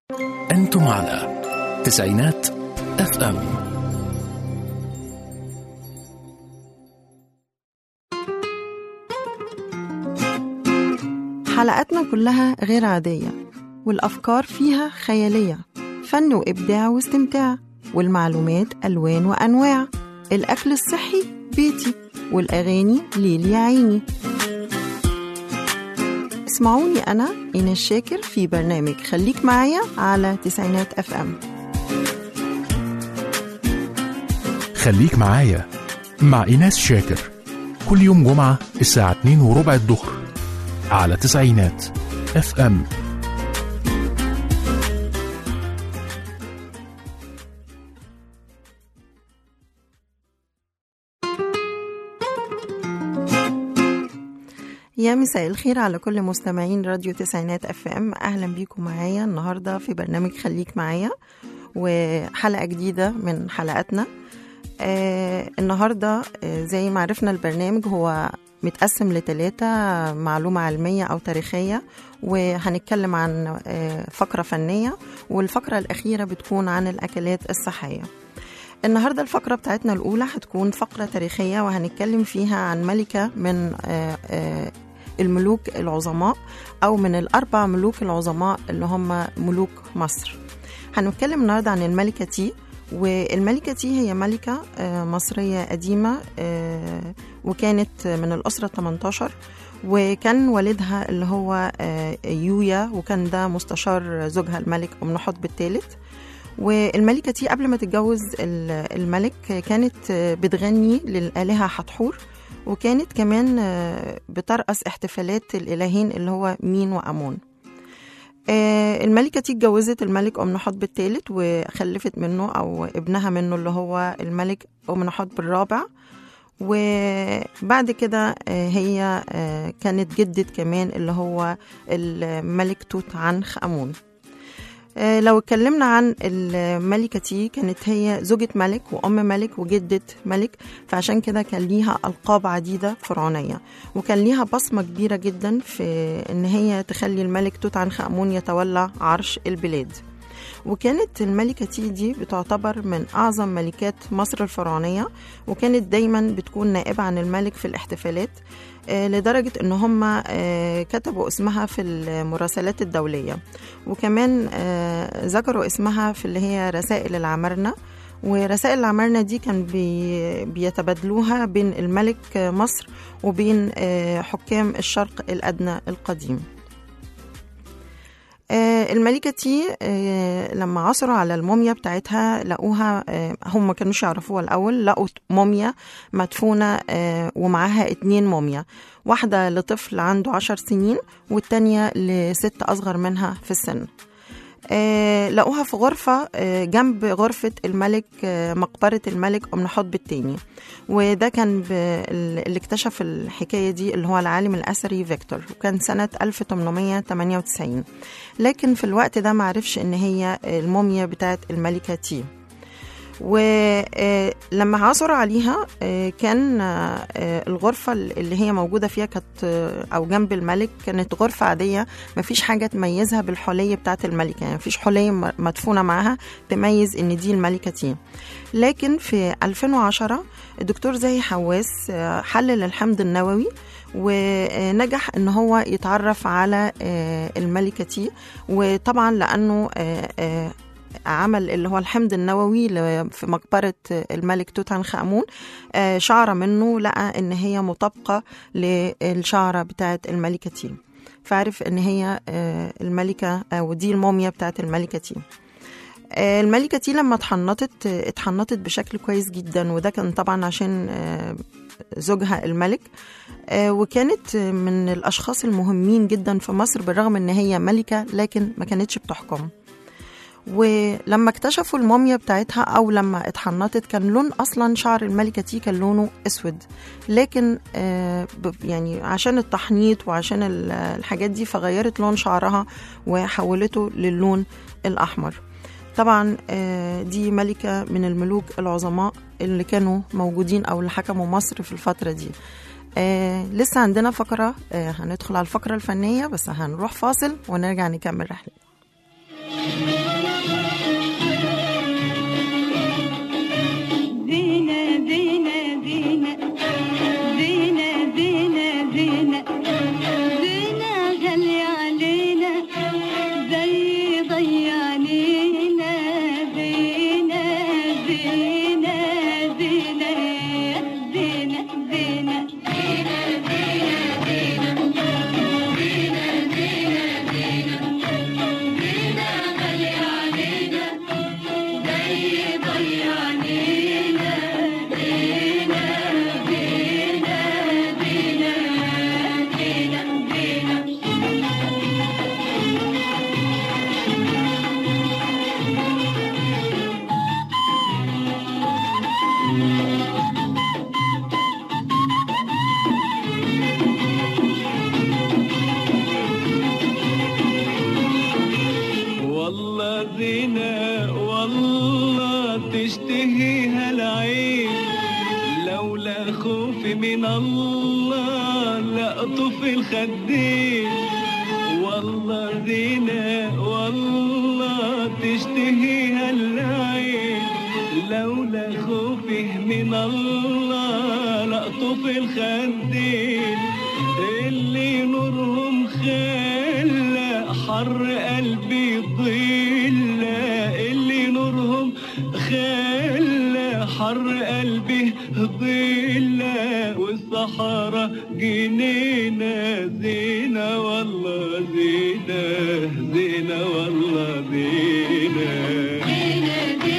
أنتم على تسعينات اف ام حلقاتنا كلها غير عادية والأفكار فيها خيالية فن وإبداع واستمتاع والمعلومات ألوان وأنواع الأكل الصحي بيتي والأغاني ليل يا عيني اسمعوني أنا إيناس شاكر في برنامج خليك معايا على تسعينات أف أم خليك معايا مع إيناس شاكر كل يوم جمعة الساعة 2 وربع الظهر على تسعينات اف ام يا مساء الخير على كل مستمعين راديو تسعينات اف ام اهلا بيكم معايا النهارده في برنامج خليك معايا وحلقه جديده من حلقاتنا آه النهارده آه زي ما عرفنا البرنامج هو متقسم لتلاتة معلومة علمية أو تاريخية وهنتكلم عن آه فقرة فنية والفقرة الأخيرة بتكون عن الأكلات الصحية النهارده الفقرة بتاعتنا الأولى هتكون فقرة تاريخية وهنتكلم فيها عن ملكة من آه آه الملوك العظماء أو من الأربع ملوك العظماء اللي هم ملوك مصر هنتكلم النهارده عن الملكة تي والملكة تي هي ملكة آه مصرية قديمة وكانت من الأسرة 18 وكان والدها اللي هو يويا وكان ده مستشار زوجها الملك أمنحتب الثالث والملكة تي قبل ما تتجوز الملك كانت بتغني للآلهة حتحور وكانت كمان بترأس احتفالات الإلهين اللي هو مين وأمون الملكة تي اتجوزت الملك أمنحتب الثالث وخلفت منه أو ابنها منه اللي هو الملك أمنحتب الرابع وبعد كده هي كانت جدة كمان اللي هو الملك توت عنخ أمون لو اتكلمنا عن الملكة تي كانت هي زوجة ملك وأم ملك وجدة ملك فعشان كده كان ليها ألقاب عديدة فرعونية وكان ليها بصمة كبيرة جدا في إن هي تخلي الملك توت عنخ آمون يتولى عرش البلاد وكانت الملكة تي دي بتعتبر من أعظم ملكات مصر الفرعونية وكانت دايما بتكون نائبة عن الملك في الاحتفالات لدرجة إن هم كتبوا اسمها في المراسلات الدولية وكمان ذكروا اسمها في اللي هي رسائل العمارنة ورسائل العمارنة دي كان بي بيتبادلوها بين الملك مصر وبين حكام الشرق الأدنى القديم الملكة تي لما عثروا على الموميا بتاعتها لقوها هم ما كانوش يعرفوها الأول لقوا موميا مدفونة ومعاها اتنين موميا واحدة لطفل عنده عشر سنين والتانية لست أصغر منها في السن آه لقوها في غرفة آه جنب غرفة الملك آه مقبرة الملك أمنحتب الثاني وده كان اللي اكتشف الحكاية دي اللي هو العالم الأثري فيكتور وكان سنة 1898 لكن في الوقت ده معرفش إن هي الموميا بتاعت الملكة تي ولما عثروا عليها كان الغرفة اللي هي موجودة فيها كانت أو جنب الملك كانت غرفة عادية مفيش حاجة تميزها بالحلية بتاعة الملكة يعني مفيش حلية مدفونة معاها تميز إن دي الملكة تي لكن في 2010 الدكتور زاهي حواس حلل الحمض النووي ونجح ان هو يتعرف على الملكة تي وطبعا لانه عمل اللي هو الحمض النووي في مقبرة الملك توت عنخ آمون شعرة منه لقى إن هي مطابقة للشعرة بتاعة الملكة تي فعرف إن هي الملكة أو دي الموميا بتاعة الملكة تي الملكة تي لما اتحنطت اتحنطت بشكل كويس جدا وده كان طبعا عشان زوجها الملك وكانت من الأشخاص المهمين جدا في مصر بالرغم إن هي ملكة لكن ما كانتش بتحكم ولما اكتشفوا الموميا بتاعتها او لما اتحنطت كان لون اصلا شعر الملكه تي كان لونه اسود لكن آه يعني عشان التحنيط وعشان الحاجات دي فغيرت لون شعرها وحولته للون الاحمر طبعا آه دي ملكه من الملوك العظماء اللي كانوا موجودين او اللي حكموا مصر في الفتره دي آه لسه عندنا فقره آه هندخل على الفقره الفنيه بس هنروح فاصل ونرجع نكمل رحلتنا زينة زينة زينة زينة زينة زينة زينة غالية علينا زي ضيعنينا زينة زينة زينة زينة زينة والله زينة والله تشتهيها العين لولا خوفي من الله لأطف الخدين والله زينة والله تشتهيها العين لولا خوفي من الله لأطف الخدين اللي نورهم خلى حر قلبي ضل اللي نورهم خلى حر قلبي ضل والصحراء جنينة زينة والله زينة زينة والله زينة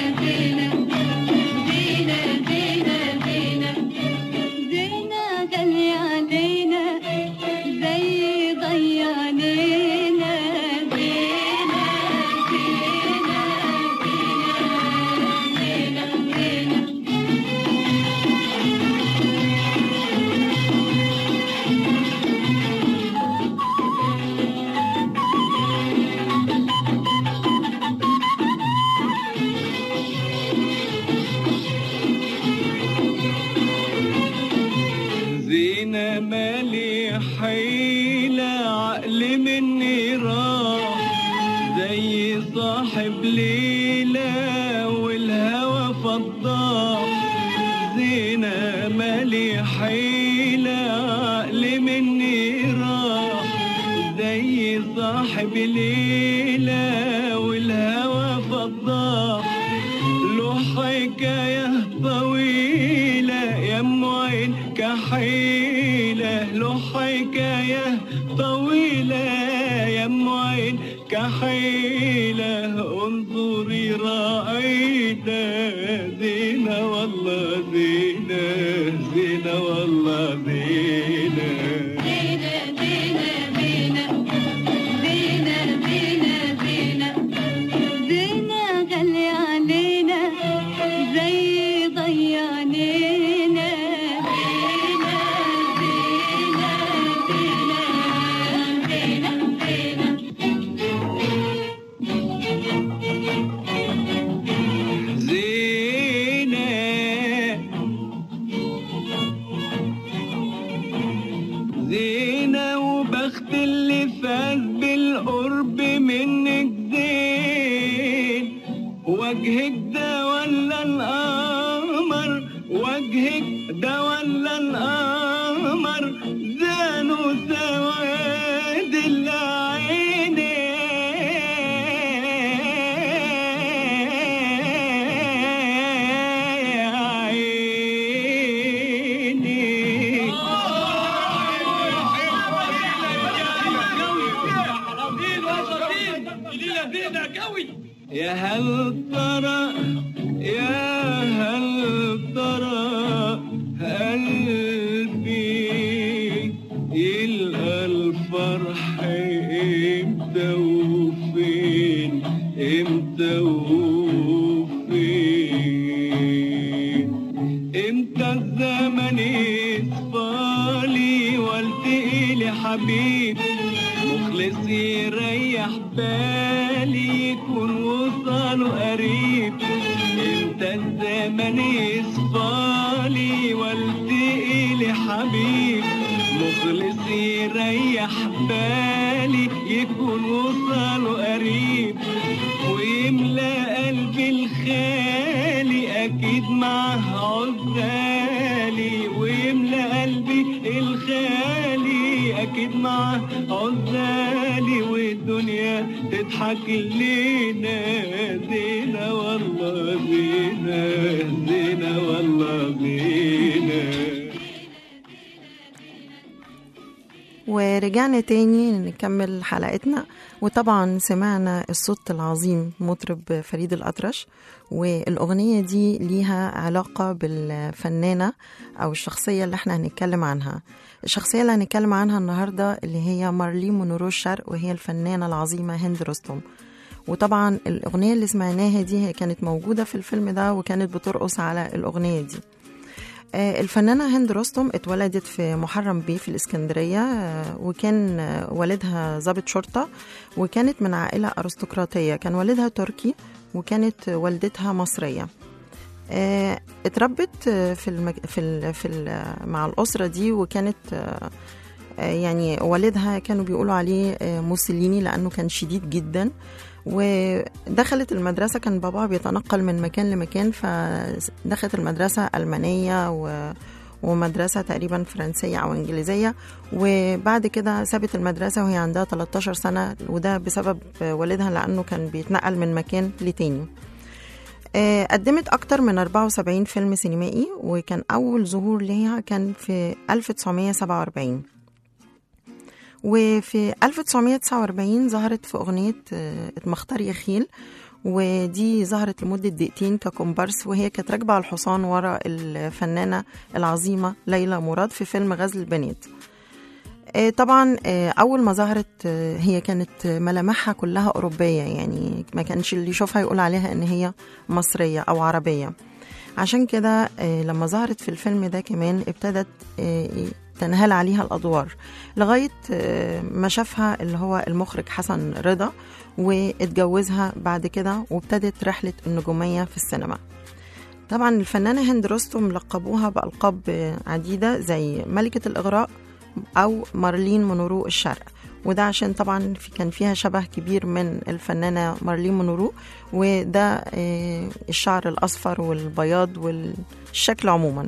زينة غالية علينا زي ضيعنينا زينة زينة زينة زينة زينة زينة مالي حيلة عقل مني راح زي صاحب ليلة والهوى فضاح زينة مالي حيلة عقل مني راح زي صاحب ليلة والهوى فضاح له حكاية طويلة يا أم عين كحيلة له حكاية طويلة يا أم عين كحيلة انظري راعينا زينة والله زينة زينة والله زينة زينة زينة زينة زينة زينة زينة زينة غالية علينا زي ضيعنينا زينة زينة زينة زينة زينة زينة وبخت اللي فاز بالقرب منك زين وجهك ده ولا القمر وجهك ده ولا القمر زانوا سواد العين يا هل ترى يا هل ترى قلبي يلقى الفرح امتى وفين امتى وفين امتى الزمن يصفالي والتقي لي حبيب مخلص يريح بالي يكون وصاله قريب امتى الزمن يصفالي والتقي لي حبيب مخلص يريح بالي يكون وصاله قريب ويملى قلبي الخالي اكيد معاه عزالي ويملى قلبي الخالي اكيد معاه عزالي والدنيا تضحك لينا زينة والله زينة زينة والله زينة ورجعنا تاني نكمل حلقتنا وطبعا سمعنا الصوت العظيم مطرب فريد الأطرش والأغنية دي ليها علاقة بالفنانة أو الشخصية اللي احنا هنتكلم عنها الشخصية اللي هنتكلم عنها النهاردة اللي هي مارلين مونرو الشرق وهي الفنانة العظيمة هند رستم وطبعا الأغنية اللي سمعناها دي هي كانت موجودة في الفيلم ده وكانت بترقص على الأغنية دي آه، الفنانة هند رستم اتولدت في محرم بيه في الإسكندرية آه، وكان آه، والدها ضابط شرطة وكانت من عائلة أرستقراطية كان والدها تركي وكانت والدتها مصرية آه، اتربت آه، في المج... في ال... في ال... مع الأسرة دي وكانت آه، آه، يعني والدها كانوا بيقولوا عليه آه، موسوليني لأنه كان شديد جدا ودخلت المدرسة كان باباها بيتنقل من مكان لمكان فدخلت المدرسة ألمانية و ومدرسة تقريبا فرنسية أو إنجليزية وبعد كده سابت المدرسة وهي عندها 13 سنة وده بسبب والدها لأنه كان بيتنقل من مكان لتاني آه، قدمت أكتر من 74 فيلم سينمائي وكان أول ظهور ليها كان في 1947 وفي 1949 ظهرت في أغنية آه، مختار يخيل ودي ظهرت لمدة دقيقتين ككومبارس وهي كانت راكبة على الحصان ورا الفنانة العظيمة ليلى مراد في فيلم غزل البنات آه، طبعا آه، أول ما ظهرت آه، هي كانت ملامحها كلها أوروبية يعني ما كانش اللي يشوفها يقول عليها إن هي مصرية أو عربية عشان كده آه، لما ظهرت في الفيلم ده كمان ابتدت آه، تنهال عليها الأدوار لغاية آه، ما شافها اللي هو المخرج حسن رضا واتجوزها بعد كده وابتدت رحلة النجومية في السينما طبعا الفنانة هند رستم لقبوها بألقاب آه، عديدة زي ملكة الإغراء أو مارلين مونورو الشرق وده عشان طبعا في كان فيها شبه كبير من الفنانة مارلين مونورو وده آه، الشعر الأصفر والبياض والشكل عموما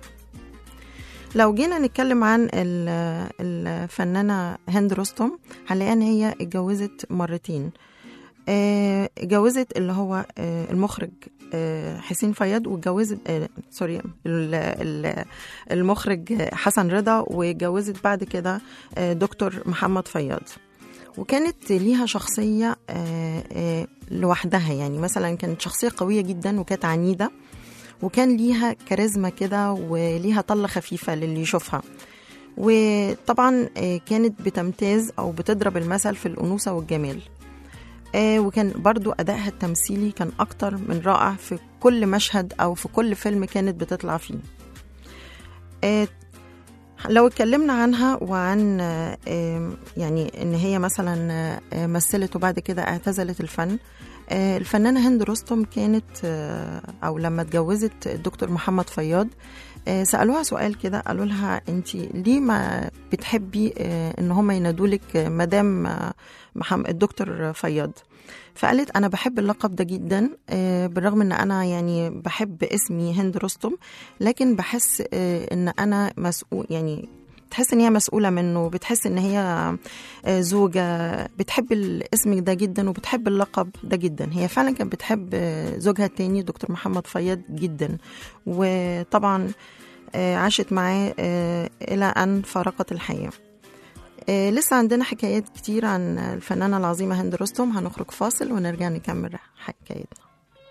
لو جينا نتكلم عن ال- الفنانة هند رستم هنلاقي ان هي اتجوزت مرتين آه، اتجوزت اللي هو آه، المخرج آه، حسين فياض واتجوزت آه، سوري ال- ال- المخرج حسن رضا واتجوزت بعد كده آه، دكتور محمد فياض وكانت ليها شخصية آه، آه، لوحدها يعني مثلا كانت شخصية قوية جدا وكانت عنيدة وكان ليها كاريزما كده وليها طلة خفيفة للي يشوفها وطبعا آه، كانت بتمتاز أو بتضرب المثل في الأنوثة والجمال آه، وكان برضو أدائها التمثيلي كان أكتر من رائع في كل مشهد أو في كل فيلم كانت بتطلع فيه آه، لو اتكلمنا عنها وعن آه، آه، يعني ان هي مثلا آه، مثلت وبعد كده اعتزلت الفن آه، الفنانة هند رستم كانت آه، أو لما اتجوزت الدكتور محمد فياض آه، سألوها سؤال كده قالوا لها أنت ليه ما بتحبي آه، إن هم ينادولك آه، مدام آه، محمد الدكتور فياض فقالت أنا بحب اللقب ده جدا آه، بالرغم إن أنا يعني بحب اسمي هند رستم لكن بحس آه، إن أنا مسؤول يعني تحس ان هي مسؤوله منه بتحس ان هي آه، زوجه بتحب الاسم ده جدا وبتحب اللقب ده جدا هي فعلا كانت بتحب آه، زوجها التاني دكتور محمد فياض جدا وطبعا آه، عاشت معاه آه، الى ان فارقت الحياه آه، لسه عندنا حكايات كتير عن الفنانة العظيمة هند رستم هنخرج فاصل ونرجع نكمل حكايتنا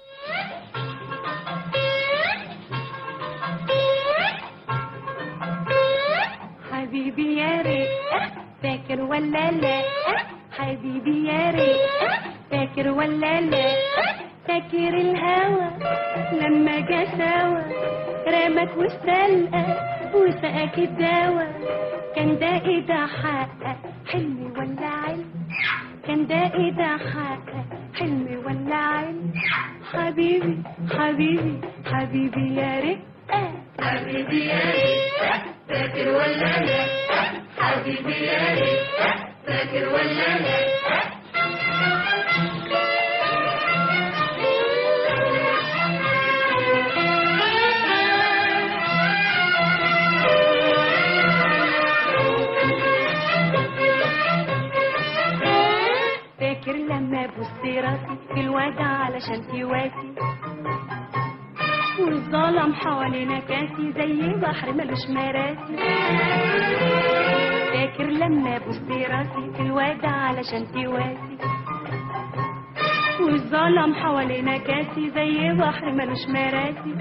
حبيبي يا ريت فاكر ولا لا حبيبي يا ريت فاكر ولا لا فاكر الهوى لما جا سوا رمك والسلقة وسقاك الدواء كان ده ايه ده حقق حلم ولا علم كان ده ايه ده حقق حلم ولا علم حبيبي حبيبي حبيبي يا ريت حبيبي يا ريت فاكر ولا لا حبيبي يا ريت فاكر ولا لا فاكر لما بوست راسي في الودع علشان تواسي والظلم حوالينا كاسي زي بحر ملوش مراسي فاكر لما بوست راسي في الودع علشان تواسي والظلم حوالينا كاسي زي بحر ملوش مراسي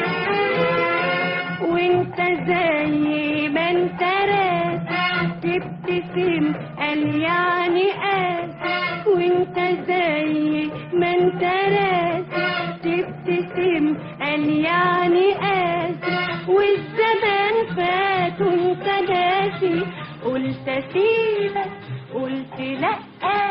وانت زي ما انت راسي تبتسم قال يعني قاسي وانت زي ما انت راسي تبتسم قال يعني قاسي والزمان فات وانت ناسي قلت اسيبك قلت لا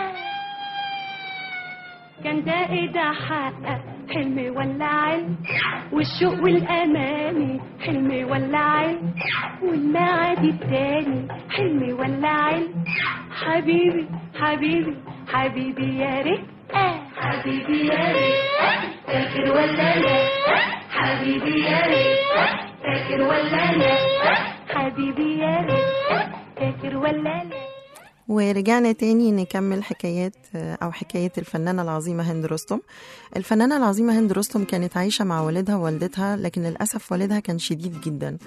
كان ده ايه ده حقق حلم ولا علم والشوق والاماني حلم ولا علم والميعاد التاني حلم ولا علم حبيبي حبيبي حبيبي يا ريت آه حبيبي يا ريت آه فاكر ولا لا آه حبيبي يا ريت آه فاكر ولا لا آه حبيبي يا ريت آه فاكر ولا لا ورجعنا تاني نكمل حكايات أو حكاية الفنانة العظيمة هند رستم الفنانة العظيمة هند رستم كانت عايشة مع والدها ووالدتها لكن للأسف والدها كان شديد جدا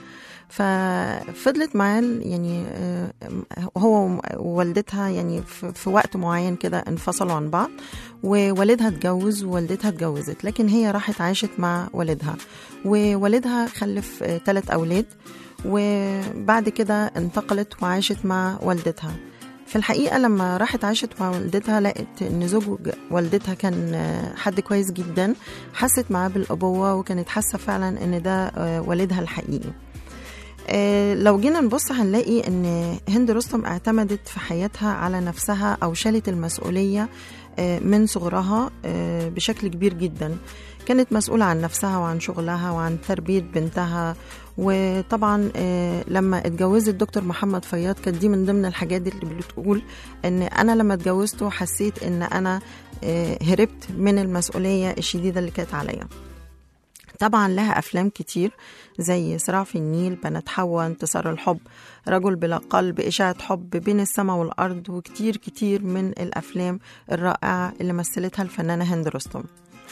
ففضلت معاه يعني آه، هو ووالدتها يعني في في وقت معين كده انفصلوا عن بعض ووالدها اتجوز ووالدتها اتجوزت لكن هي راحت عاشت مع والدها ووالدها خلف ثلاث أولاد وبعد كده انتقلت وعاشت مع والدتها في الحقيقة لما راحت عاشت مع والدتها لقت إن زوج والدتها كان آه، حد كويس جدا حست معاه بالأبوة وكانت حاسة فعلا إن ده آه، والدها الحقيقي آه، لو جينا نبص هنلاقي ان هند رستم اعتمدت في حياتها على نفسها او شالت المسؤوليه آه، من صغرها آه، بشكل كبير جدا كانت مسؤولة عن نفسها وعن شغلها وعن تربية بنتها وطبعا آه، لما اتجوزت دكتور محمد فياض كانت دي من ضمن الحاجات اللي بتقول ان انا لما اتجوزته حسيت ان انا آه، هربت من المسؤولية الشديدة اللي كانت عليا طبعا لها أفلام كتير زي صراع في النيل بنات حواء انتصار الحب رجل بلا قلب إشاعة حب بين السماء والأرض وكتير كتير من الأفلام الرائعة اللي مثلتها الفنانة هند رستم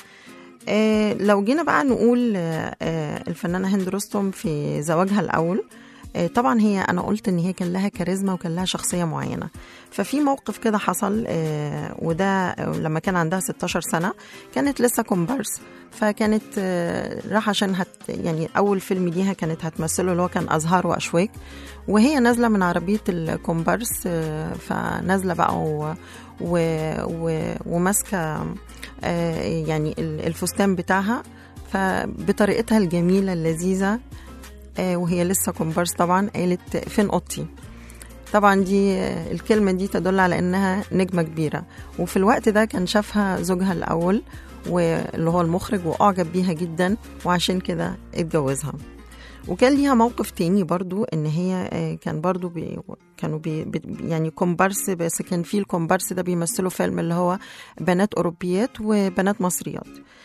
آه لو جينا بقى نقول آه آه الفنانة هند رستم في زواجها الأول آه، طبعا هي انا قلت ان هي كان لها كاريزما وكان لها شخصيه معينه ففي موقف كده حصل آه، وده آه، لما كان عندها 16 سنه كانت لسه كومبارس فكانت آه، راح عشان هت يعني اول فيلم ليها كانت هتمثله اللي هو كان ازهار واشواك وهي نازله من عربيه الكومبارس آه، فنازله بقى و و و وماسكه آه، يعني ال- الفستان بتاعها فبطريقتها الجميله اللذيذه آه، وهي لسه كومبارس طبعا قالت فين اوضتي طبعا دي آه، الكلمة دي تدل على انها نجمة كبيرة وفي الوقت ده كان شافها زوجها الاول واللي هو المخرج واعجب بيها جدا وعشان كده اتجوزها وكان ليها موقف تاني برضو ان هي آه، كان برضو بي كانوا بي بي- يعني كومبارس بس كان في الكومبارس ده بيمثلوا فيلم اللي هو بنات اوروبيات وبنات مصريات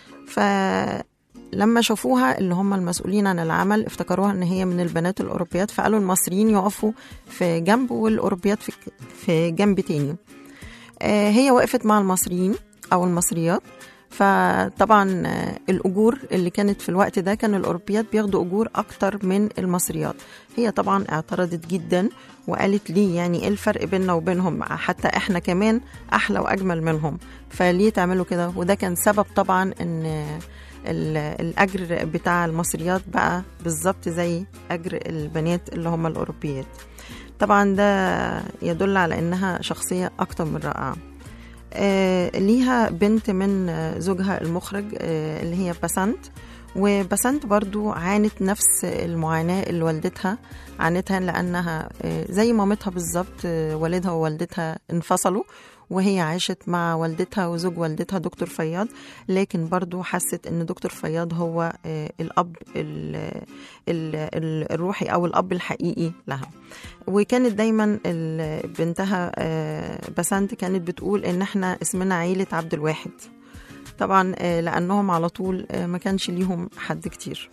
فلما شافوها اللي هم المسؤولين عن العمل افتكروها ان هي من البنات الاوروبيات فقالوا المصريين يقفوا في جنب والاوروبيات في في جنب تاني آه، هي وقفت مع المصريين او المصريات فطبعا آه، الاجور اللي كانت في الوقت ده كان الاوروبيات بياخدوا اجور اكتر من المصريات هي طبعا اعترضت جدا وقالت ليه يعني ايه الفرق بيننا وبينهم حتى احنا كمان احلى واجمل منهم فليه تعملوا كده وده كان سبب طبعا ان ال- الاجر بتاع المصريات بقى بالظبط زي اجر البنات اللي هم الاوروبيات طبعا ده يدل على انها شخصيه اكتر من رائعه آه، ليها بنت من آه، زوجها المخرج آه، اللي هي بسنت وبسنت برضو عانت نفس المعاناة اللي والدتها عانتها لأنها آه، زي مامتها بالظبط آه، والدها ووالدتها انفصلوا وهي عاشت مع والدتها وزوج والدتها دكتور فياض لكن برضو حست ان دكتور فياض هو آه، الاب ال- ال- ال- الروحي او الاب الحقيقي لها وكانت دايما ال- بنتها آه، بسنت كانت بتقول ان احنا اسمنا عيلة عبد الواحد طبعا آه، لانهم على طول آه، ما كانش ليهم حد كتير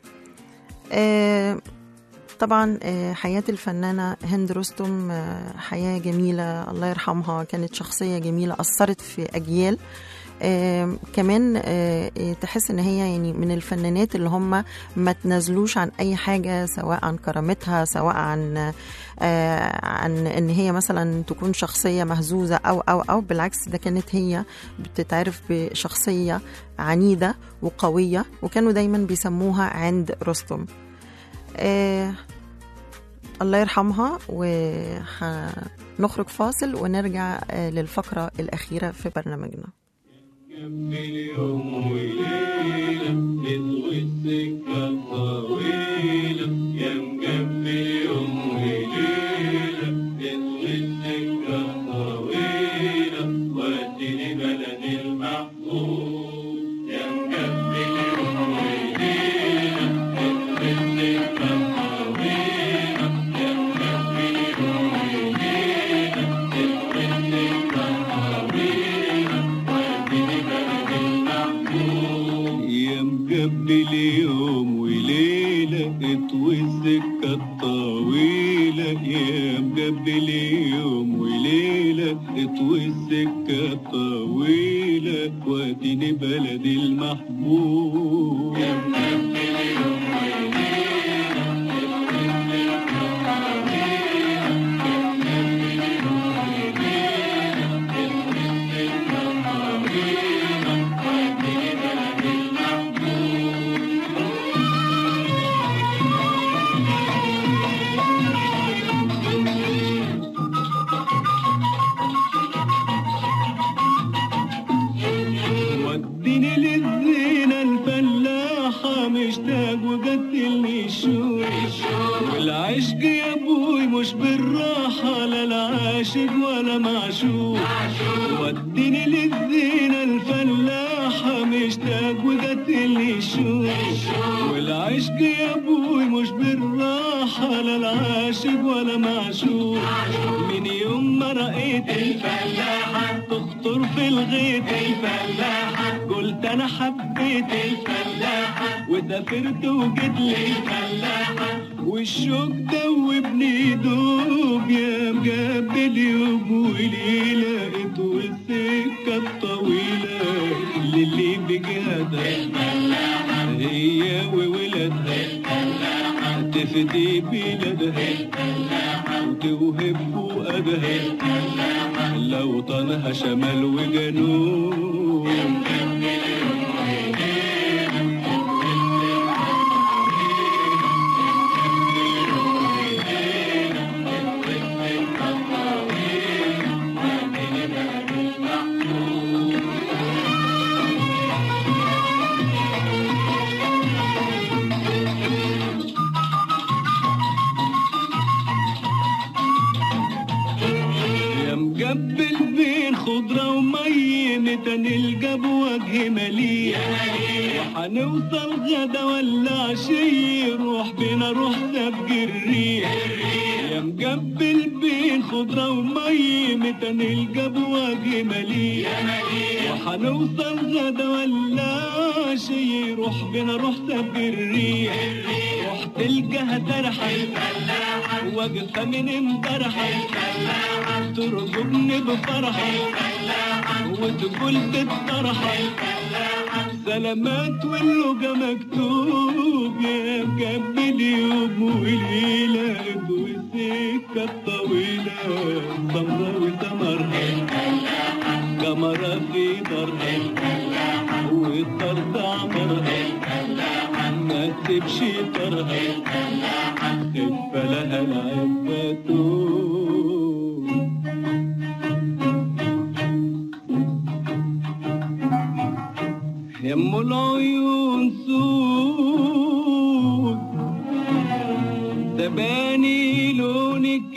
آه، طبعا آه، حياة الفنانة هند رستم آه، حياة جميلة الله يرحمها كانت شخصية جميلة أثرت في أجيال آه كمان آه آه، تحس ان هي يعني من الفنانات اللي هم ما تنازلوش عن اي حاجه سواء عن كرامتها سواء عن آه عن ان هي مثلا تكون شخصيه مهزوزه او او او بالعكس ده كانت هي بتتعرف بشخصيه عنيده وقويه وكانوا دايما بيسموها عند رستم آه الله يرحمها وهنخرج فاصل ونرجع آه للفقرة الأخيرة في برنامجنا كمل يوم وليلة نطوي السكة طويلة يا مكمل يوم وليلة نطوي السكة طويلة وديني بلدي المحبوب يا مكمل يوم وليلة نطوي السكة طويلة يا مكمل يوم وليلة نطوي السكة طويلة وديني بلدي المحبوب يا مقبل يوم وليلة اطوي السكة الطويلة يا مقبل يوم وليلة اطوي السكة الطويلة واديني بلدي المحبوب يا مقبل يوم وليلة اطوي السكة الطويلة يا مقبل يوم وليلة اطوي السكة الطويلة واديني بلدي المحبوب وديني للزينة الفلاحة مشتاق وقتلني الشوق والعشق يا ابوي مش بالراحة لا العاشق ولا معشوق وديني للزينة الفلاحة مشتاق وقتلني الشوق والعشق يا ابوي مش بالراحة لا العاشق ولا معشوق من يوم ما رأيت الفلاحة تخطر في الغيط الفلاحة قلت انا حبيت الفلاحة وسافرت وجيت لي الفلاحة والشوق دوبني دوب يا مقابل يوم وليلة والسكة الطويلة للي بجهدها الفلاحة هي وولادها الفلاحة تفدي بلادها الفلاحة وتوهب فؤادها الفلاحة لو طنها شمال وجنوب يا مقبل بين خضرة ومي متى نلقى بوجه مليء وحنوصل غدا ولا عشي روح بينا روح سبق الريح يا مقبل بين خضرة ومي متى نلقى بوجه مليء وحنوصل غدا ولا عشي روح بينا روح سبق الريح روح تلقاها ترحل الفلاحة واقفة من امبارح الفلاحة ترقبني بفرح الفلاحة وتقول تتطرح الفلاحة سلامات واللقى مكتوب يا مقبل يوم وليلة والسكة الطويلة سمرة وسمرها قمرة في درها والطرد عمرها ما تسيبش طرها خف لها العفة يم العيون سود تباني لونك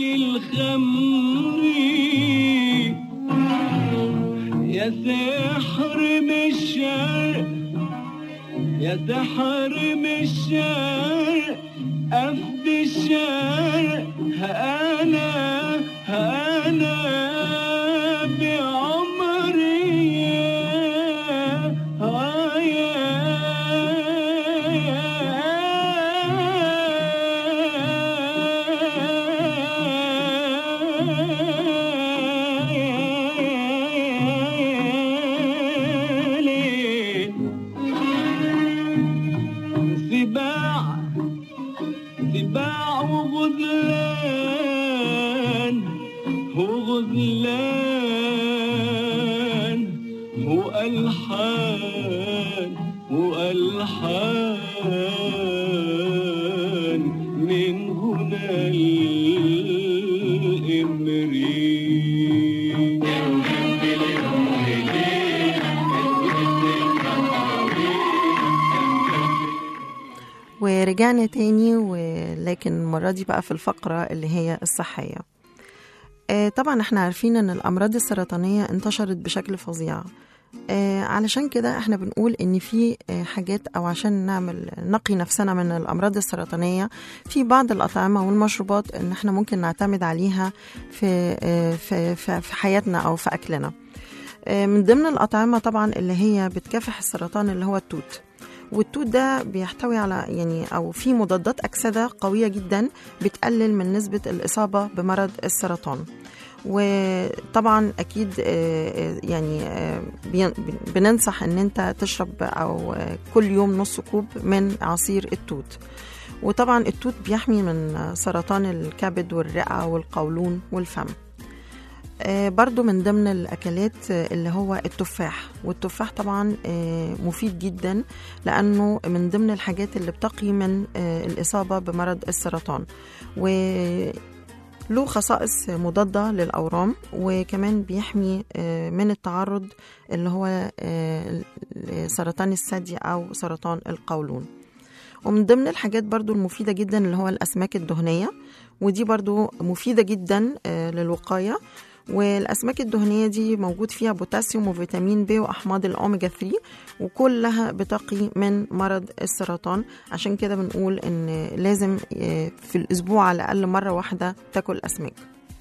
الخمري يا سحر من الشرق يا سحر من الشرق أفدي الشرق أنا أنا بعمري آه يا سباع سباع وغزلان وغزلان وألحان وألحان من هنا ورجعنا تاني ولكن المرة دي بقى في الفقرة اللي هي الصحية آه، طبعا احنا عارفين ان الأمراض السرطانية انتشرت بشكل فظيع آه، علشان كده احنا بنقول ان في آه، حاجات او عشان نعمل نقي نفسنا من الامراض السرطانيه في بعض الاطعمه والمشروبات ان احنا ممكن نعتمد عليها في آه، في في في حياتنا او في اكلنا آه، من ضمن الاطعمه طبعا اللي هي بتكافح السرطان اللي هو التوت والتوت ده بيحتوي على يعني او في مضادات اكسده قويه جدا بتقلل من نسبه الاصابه بمرض السرطان وطبعا اكيد آه، آه، يعني آه، بين- بننصح ان انت تشرب او آه، كل يوم نص كوب من عصير التوت وطبعا التوت بيحمي من سرطان الكبد والرئه والقولون والفم آه، برضو من ضمن الأكلات آه، اللي هو التفاح والتفاح طبعا آه، مفيد جدا لأنه من ضمن الحاجات اللي بتقي من آه، الإصابة بمرض السرطان وله خصائص مضادة للأورام وكمان بيحمي آه، من التعرض اللي هو آه، سرطان الثدي أو سرطان القولون ومن ضمن الحاجات برضو المفيدة جدا اللي هو الأسماك الدهنية ودي برضو مفيدة جدا آه، للوقاية والأسماك الدهنية دي موجود فيها بوتاسيوم وفيتامين ب وأحماض الأوميجا 3 وكلها بتقي من مرض السرطان عشان كده بنقول إن لازم آه، في الأسبوع على الأقل مرة واحدة تاكل أسماك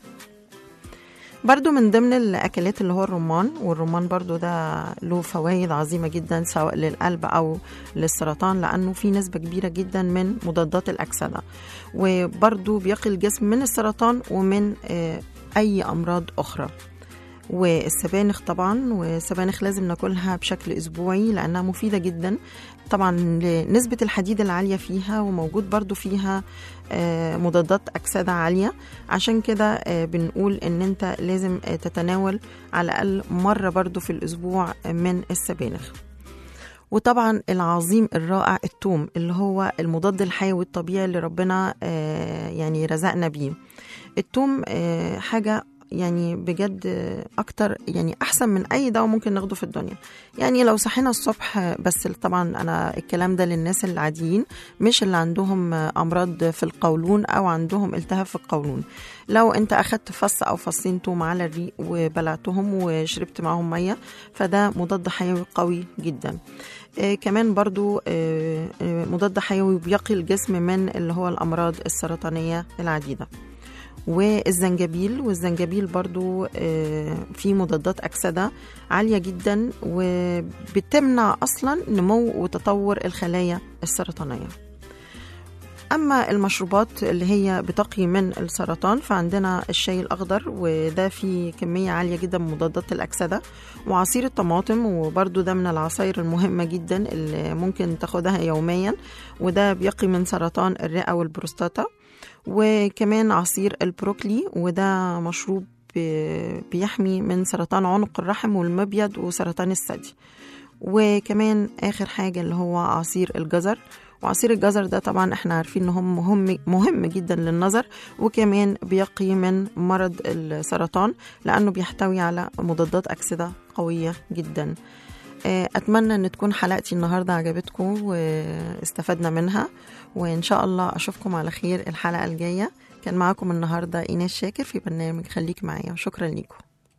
برضو من ضمن الأكلات اللي هو الرمان والرمان برضو ده له فوائد عظيمة جدا سواء للقلب أو للسرطان لأنه في نسبة كبيرة جدا من مضادات الأكسدة وبرضو بيقي الجسم من السرطان ومن آه، أي أمراض أخرى والسبانخ طبعا والسبانخ لازم ناكلها بشكل اسبوعي لانها مفيده جدا طبعا لنسبه الحديد العاليه فيها وموجود برضو فيها آه، مضادات اكسده عاليه عشان كده آه، بنقول ان انت لازم آه، تتناول على الاقل مره برضو في الاسبوع من السبانخ وطبعا العظيم الرائع التوم اللي هو المضاد الحيوي الطبيعي اللي ربنا آه، يعني رزقنا بيه التوم آه، حاجة يعني بجد آه، أكتر يعني أحسن من أي دواء ممكن ناخده في الدنيا يعني لو صحينا الصبح آه، بس طبعا أنا الكلام ده للناس العاديين مش اللي عندهم آه، أمراض في القولون أو عندهم التهاب في القولون لو أنت أخدت فص أو فصين توم على الريق وبلعتهم وشربت معاهم مية فده مضاد حيوي قوي جدا آه، كمان برضو آه، آه، مضاد حيوي بيقي الجسم من اللي هو الأمراض السرطانية العديدة والزنجبيل والزنجبيل برضو آه، فيه مضادات أكسدة عالية جدا وبتمنع أصلا نمو وتطور الخلايا السرطانية أما المشروبات اللي هي بتقي من السرطان فعندنا الشاي الأخضر وده فيه كمية عالية جدا من مضادات الأكسدة وعصير الطماطم وبرضو ده من العصاير المهمة جدا اللي ممكن تاخدها يوميا وده بيقي من سرطان الرئة والبروستاتا وكمان عصير البروكلي وده مشروب بي- بيحمي من سرطان عنق الرحم والمبيض وسرطان الثدي وكمان اخر حاجه اللي هو عصير الجزر وعصير الجزر ده طبعا احنا عارفين ان هو مهم مهم جدا للنظر وكمان بيقي من مرض السرطان لانه بيحتوي على مضادات اكسده قويه جدا آه، اتمنى ان تكون حلقتي النهارده عجبتكم واستفدنا منها وان شاء الله اشوفكم على خير الحلقه الجايه كان معاكم النهارده ايناس شاكر في برنامج خليك معايا وشكرا ليكم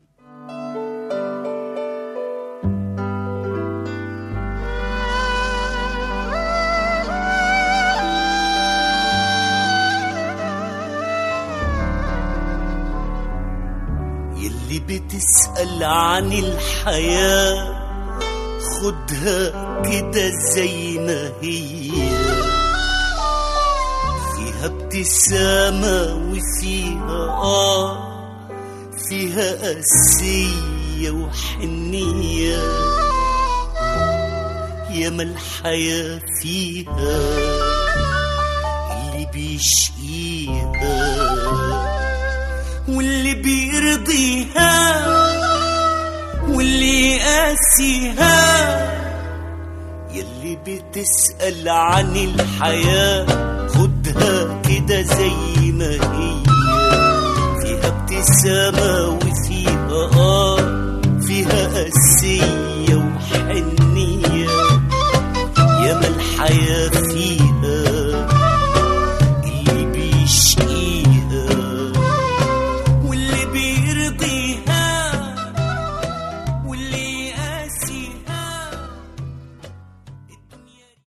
يلي بتسأل عن الحياة خدها كده زي ما هي فيها ابتسامة وفيها آه فيها قاسية وحنية ياما الحياة فيها اللي بيشقيها واللي بيرضيها واللي يقاسيها يلي بتسأل عن الحياة خدها كده زي ما هي فيها ابتسامة وفيها آه فيها قاسية وحنية